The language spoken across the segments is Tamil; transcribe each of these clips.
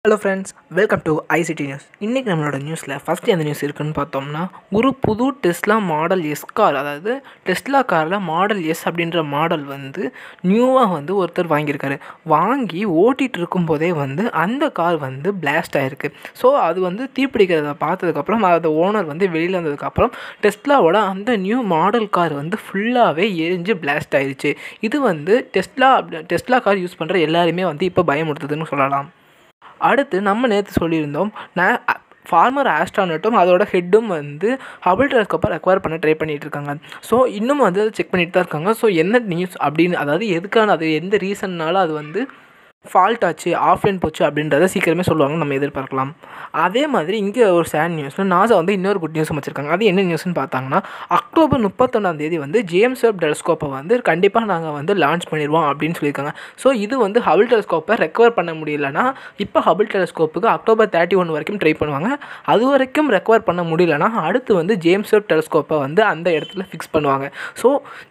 hello friends welcome to ICT news இன்றைக்கி நம்மளோட நியூஸில் ஃபஸ்ட்டு எந்த நியூஸ் இருக்குன்னு பார்த்தோம்னா ஒரு புது டெஸ்லா மாடல் எஸ் கார் அதாவது டெஸ்லா காரில் மாடல் எஸ் அப்படின்ற மாடல் வந்து நியூவாக வந்து ஒருத்தர் வாங்கியிருக்காரு வாங்கி ஓட்டிகிட்டு இருக்கும்போதே வந்து அந்த கார் வந்து பிளாஸ்ட் ஆகிருக்கு ஸோ அது வந்து தீப்பிடிக்கிறத பார்த்ததுக்கப்புறம் அந்த ஓனர் வந்து வெளியில் வந்ததுக்கப்புறம் டெஸ்லாவோட அந்த நியூ மாடல் கார் வந்து ஃபுல்லாகவே எரிஞ்சு பிளாஸ்ட் ஆயிடுச்சு இது வந்து டெஸ்லா டெஸ்லா கார் யூஸ் பண்ணுற எல்லாருமே வந்து இப்போ பயமுடுத்துதுன்னு சொல்லலாம் அடுத்து நம்ம நேற்று சொல்லியிருந்தோம் நான் ஃபார்மர் ஆஸ்ட்ரானட்டும் அதோட ஹெட்டும் வந்து ஹபிள் டெலஸ்கோப்பை ரெக்வயர் பண்ண ட்ரை பண்ணிகிட்டு இருக்காங்க ஸோ இன்னும் வந்து அதை செக் பண்ணிட்டு தான் இருக்காங்க ஸோ என்ன நியூஸ் அப்படின்னு அதாவது எதுக்கான அது எந்த ரீசன்னால அது வந்து ஃபால்ட் ஆச்சு ஆஃப்லைன் போச்சு அப்படின்றத சீக்கிரமே சொல்லுவாங்க நம்ம எதிர்பார்க்கலாம் அதே மாதிரி இங்கே ஒரு சேட் நியூஸில் நாசா வந்து இன்னொரு குட் நியூஸ் வச்சுருக்காங்க அது என்ன நியூஸ்னு பார்த்தாங்கன்னா அக்டோபர் முப்பத்தொன்னாம் தேதி வந்து ஜேம்ஸ் வெப் டெலஸ்கோப்பை வந்து கண்டிப்பாக நாங்கள் வந்து லான்ச் பண்ணிடுவோம் அப்படின்னு சொல்லியிருக்காங்க ஸோ இது வந்து ஹபிள் டெலஸ்கோப்பை ரெக்கவர் பண்ண முடியலன்னா இப்போ ஹபிள் டெலஸ்கோப்புக்கு அக்டோபர் தேர்ட்டி ஒன் வரைக்கும் ட்ரை பண்ணுவாங்க அது வரைக்கும் ரெக்கவர் பண்ண முடியலன்னா அடுத்து வந்து ஜேம்ஸ் வெப் டெலஸ்கோப்பை வந்து அந்த இடத்துல ஃபிக்ஸ் பண்ணுவாங்க ஸோ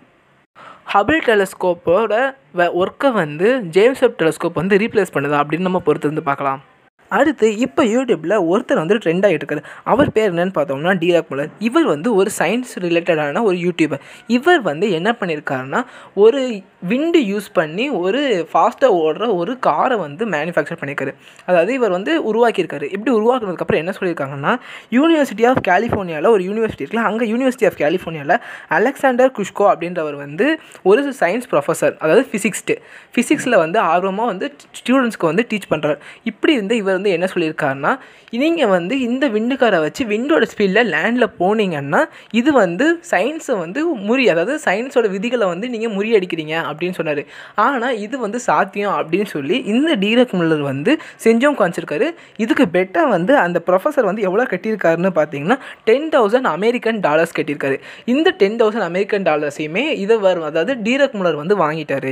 ஹபிள் டெலஸ்கோப்போட ஒர்க்கை வந்து ஜேம்ஸ் வெப் டெலஸ்கோப் வந்து ரீப்ளேஸ் பண்ணுதா அப்படின்னு நம்ம பொறுத்து வந்து பார்க்கலாம் அடுத்து இப்போ யூடியூப்பில் ஒருத்தர் வந்து ட்ரெண்ட் ஆகிட்டு இருக்காரு அவர் பேர் என்னன்னு பார்த்தோம்னா டீராக் முலர் இவர் வந்து ஒரு சயின்ஸ் ரிலேட்டடான ஒரு யூடியூபர் இவர் வந்து என்ன பண்ணியிருக்காருன்னா ஒரு விண்டு யூஸ் பண்ணி ஒரு ஃபாஸ்ட்டாக ஓடுற ஒரு காரை வந்து மேனுஃபேக்சர் பண்ணியிருக்காரு அதாவது இவர் வந்து உருவாக்கியிருக்காரு இப்படி உருவாக்குனதுக்கப்புறம் என்ன சொல்லியிருக்காங்கன்னா யூனிவர்சிட்டி ஆஃப் கலிஃபோர்னியாவில் ஒரு யூனிவர்சிட்டி இருக்குல்ல அங்கே யூனிவர்சிட்டி ஆஃப் கலிஃபோர்னியாவில் அலெக்சாண்டர் குஷ்கோ அப்படின்றவர் வந்து ஒரு சயின்ஸ் ப்ரொஃபஸர் அதாவது ஃபிசிக்ஸ்ட்டு ஃபிசிக்ஸில் வந்து ஆர்வமாக வந்து ஸ்டூடெண்ட்ஸ்க்கு வந்து டீச் பண்ணுறாரு இப்படி வந்து இவர் வந்து என்ன சொல்லியிருக்காருன்னா நீங்கள் வந்து இந்த விண்டுக்காரை வச்சு விண்டோட ஸ்பீடில் லேண்டில் போனீங்கன்னா இது வந்து சயின்ஸை வந்து முறி அதாவது சயின்ஸோட விதிகளை வந்து நீங்கள் முறியடிக்கிறீங்க அப்படின்னு சொன்னார் ஆனால் இது வந்து சாத்தியம் அப்படின்னு சொல்லி இந்த டீரக் முல்லர் வந்து செஞ்சோம் காமிச்சிருக்காரு இதுக்கு பெட்டாக வந்து அந்த ப்ரொஃபஸர் வந்து எவ்வளோ கட்டியிருக்காருன்னு பார்த்தீங்கன்னா டென் தௌசண்ட் அமெரிக்கன் டாலர்ஸ் கட்டியிருக்காரு இந்த டென் தௌசண்ட் அமெரிக்கன் டாலர்ஸையுமே இதை வரும் அதாவது டீரக் முல்லர் வந்து வாங்கிட்டாரு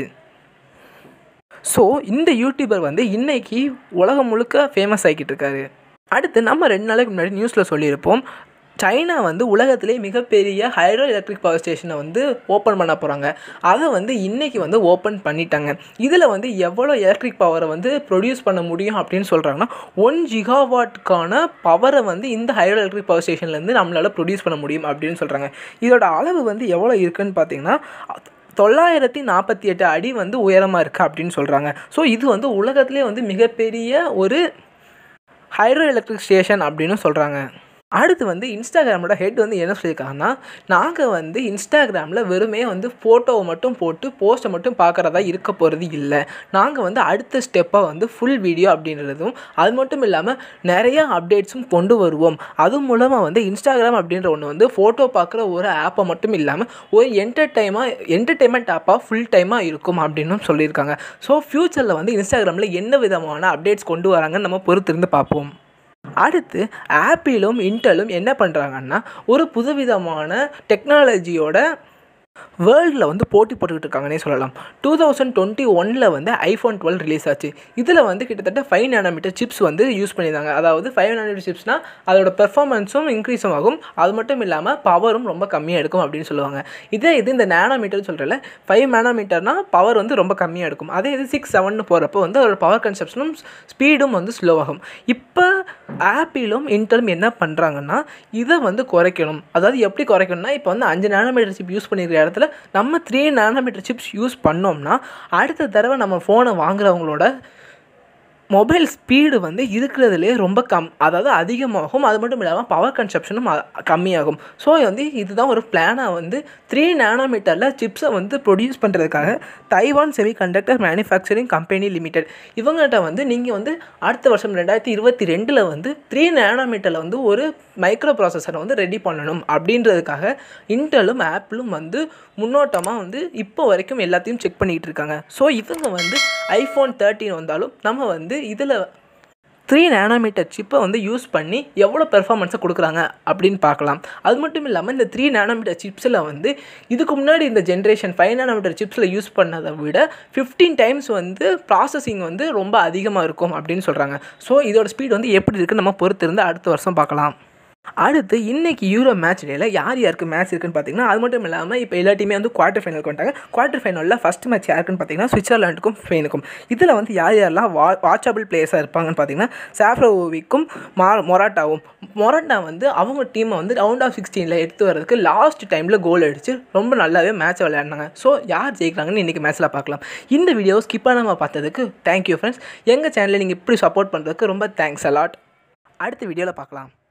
ஸோ இந்த யூடியூபர் வந்து இன்னைக்கு உலகம் முழுக்க ஃபேமஸ் ஆகிக்கிட்டு இருக்காரு அடுத்து நம்ம ரெண்டு நாளைக்கு முன்னாடி நியூஸில் சொல்லியிருப்போம் சைனா வந்து உலகத்திலே மிகப்பெரிய ஹைட்ரோ எலக்ட்ரிக் பவர் ஸ்டேஷனை வந்து ஓப்பன் பண்ண போகிறாங்க அதை வந்து இன்றைக்கி வந்து ஓப்பன் பண்ணிட்டாங்க இதில் வந்து எவ்வளோ எலக்ட்ரிக் பவரை வந்து ப்ரொடியூஸ் பண்ண முடியும் அப்படின்னு சொல்கிறாங்கன்னா ஒன் ஜிகாவாட்கான பவரை வந்து இந்த ஹைட்ரோ எலக்ட்ரிக் பவர் ஸ்டேஷன்லேருந்து நம்மளால் ப்ரொடியூஸ் பண்ண முடியும் அப்படின்னு சொல்கிறாங்க இதோட அளவு வந்து எவ்வளோ இருக்குன்னு பார்த்தீங்கன்னா தொள்ளாயிரத்தி நாற்பத்தி எட்டு அடி வந்து உயரமாக இருக்குது அப்படின்னு சொல்கிறாங்க ஸோ இது வந்து உலகத்திலே வந்து மிகப்பெரிய ஒரு ஹைட்ரோ எலக்ட்ரிக் ஸ்டேஷன் அப்படின்னு சொல்கிறாங்க அடுத்து வந்து இன்ஸ்டாகிராமோட ஹெட் வந்து என்ன சொல்லியிருக்காங்கன்னா நாங்கள் வந்து இன்ஸ்டாகிராமில் வெறுமே வந்து ஃபோட்டோவை மட்டும் போட்டு போஸ்ட்டை மட்டும் பார்க்குறதா இருக்க போகிறது இல்லை நாங்கள் வந்து அடுத்த ஸ்டெப்பாக வந்து ஃபுல் வீடியோ அப்படின்றதும் அது மட்டும் இல்லாமல் நிறையா அப்டேட்ஸும் கொண்டு வருவோம் அது மூலமாக வந்து இன்ஸ்டாகிராம் அப்படின்ற ஒன்று வந்து ஃபோட்டோ பார்க்குற ஒரு ஆப்பை மட்டும் இல்லாமல் ஒரு என்டர்டைமாக என்டர்டைன்மெண்ட் ஆப்பாக ஃபுல் டைமாக இருக்கும் அப்படின்னு சொல்லியிருக்காங்க ஸோ ஃப்யூச்சரில் வந்து இன்ஸ்டாகிராமில் என்ன விதமான அப்டேட்ஸ் கொண்டு வராங்கன்னு நம்ம பொறுத்திருந்து பார்ப்போம் அடுத்து ஆப்பிளும் இன்டலும் என்ன பண்ணுறாங்கன்னா ஒரு புதுவிதமான டெக்னாலஜியோட வேர்ல்டில் வந்து போட்டி போட்டுக்கிட்டு இருக்காங்கன்னே சொல்லலாம் டூ தௌசண்ட் டுவெண்ட்டி ஒனில் வந்து ஐஃபோன் டுவெல் ரிலீஸ் ஆச்சு இதில் வந்து கிட்டத்தட்ட ஃபைவ் நேனோமீட்டர் சிப்ஸ் வந்து யூஸ் பண்ணியிருந்தாங்க அதாவது ஃபைவ் நேனோமீட்டர் சிப்ஸ்னால் அதோட பெர்ஃபார்மன்ஸும் இன்க்ரீஸும் ஆகும் அது மட்டும் இல்லாமல் பவரும் ரொம்ப கம்மியாக எடுக்கும் அப்படின்னு சொல்லுவாங்க இதே இது இந்த நேனோமீட்டர் சொல்கிறல ஃபைவ் நேனோமீட்டர்னால் பவர் வந்து ரொம்ப கம்மியாக எடுக்கும் அதே இது சிக்ஸ் செவன் போகிறப்போ வந்து அதோட பவர் கன்சப்ஷனும் ஸ்பீடும் வந்து ஸ்லோவாகும் இப்போ ஆப்பிளும் இன்டலும் என்ன பண்ணுறாங்கன்னா இதை வந்து குறைக்கணும் அதாவது எப்படி குறைக்கணும்னா இப்போ வந்து அஞ்சு நேனோமீட்டர் சிப் யூஸ் பண்ணியிருக்கிற இடத்துல நம்ம த்ரீ நேனோமீட்டர் சிப்ஸ் யூஸ் பண்ணோம்னா அடுத்த தடவை நம்ம ஃபோனை வாங்குறவங்களோட மொபைல் ஸ்பீடு வந்து இருக்கிறதுலே ரொம்ப கம் அதாவது அதிகமாகும் அது மட்டும் இல்லாமல் பவர் கன்சப்ஷனும் கம்மியாகும் ஸோ வந்து இதுதான் ஒரு பிளானாக வந்து த்ரீ நேனோமீட்டரில் சிப்ஸை வந்து ப்ரொடியூஸ் பண்ணுறதுக்காக Taiwan semiconductor manufacturing company limited இவங்ககிட்ட வந்து நீங்கள் வந்து அடுத்த வருஷம் ரெண்டாயிரத்தி இருபத்தி ரெண்டில் வந்து த்ரீ நேனோமீட்டரில் வந்து ஒரு மைக்ரோ ப்ராசஸரை வந்து ரெடி பண்ணணும் அப்படின்றதுக்காக இன்டலும் ஆப்பிளும் வந்து முன்னோட்டமாக வந்து இப்போ வரைக்கும் எல்லாத்தையும் செக் பண்ணிகிட்டு இருக்காங்க ஸோ இவங்க வந்து ஐஃபோன் தேர்ட்டின் வந்தாலும் நம்ம வந்து இதில் த்ரீ நேனோமீட்டர் சிப்பை வந்து யூஸ் பண்ணி எவ்வளோ பெர்ஃபார்மன்ஸை கொடுக்குறாங்க அப்படின்னு பார்க்கலாம் அது மட்டும் இல்லாமல் இந்த த்ரீ நேனோமீட்டர் சிப்ஸில் வந்து இதுக்கு முன்னாடி இந்த ஜென்ரேஷன் ஃபைவ் நேனோமீட்டர் சிப்ஸில் யூஸ் பண்ணதை விட ஃபிஃப்டீன் டைம்ஸ் வந்து ப்ராசஸிங் வந்து ரொம்ப அதிகமாக இருக்கும் அப்படின்னு சொல்கிறாங்க ஸோ இதோட ஸ்பீட் வந்து எப்படி இருக்குன்னு நம்ம பொறுத்திருந்து அடுத்த வருஷம் பார்க்கலாம் அடுத்து இன்னைக்கு யூரோ மேட்ச் டேல யார் யாருக்கு மேட்ச் இருக்குன்னு பார்த்தீங்கன்னா அது மட்டும் இல்லாமல் இப்போ எல்லா டீமே வந்து குவார்ட்டர் ஃபைனலுக்கு வந்துட்டாங்க குவார்ட்டர் ஃபைனலில் ஃபஸ்ட் மேட்ச் யாருக்குன்னு பார்த்தீங்கன்னா சுவிட்சர்லாண்டுக்கும் ஸ்பெயினுக்கும் இதில் வந்து யார் யாரெல்லாம் வா வாட்சபிள் பிளேயர்ஸாக இருப்பாங்கன்னு பார்த்தீங்கன்னா சாஃப்ரோவிக்கும் மா மொராட்டாவும் மொராட்டா வந்து அவங்க டீமை வந்து ரவுண்ட் ஆஃப் சிக்ஸ்டீனில் எடுத்து வரதுக்கு லாஸ்ட் டைமில் கோல் அடிச்சு ரொம்ப நல்லாவே மேட்ச் விளையாடினாங்க ஸோ யார் ஜெயிக்கிறாங்கன்னு இன்றைக்கி மேட்ச்சில் பார்க்கலாம் இந்த வீடியோ ஸ்கிப் பண்ணாமல் பார்த்ததுக்கு தேங்க்யூ ஃப்ரெண்ட்ஸ் எங்கள் சேனலை நீங்கள் இப்படி சப்போர்ட் பண்ணுறதுக்கு ரொம்ப தேங்க்ஸ் அலாட் அடுத்த வீடியோவில் பார்க்கலாம்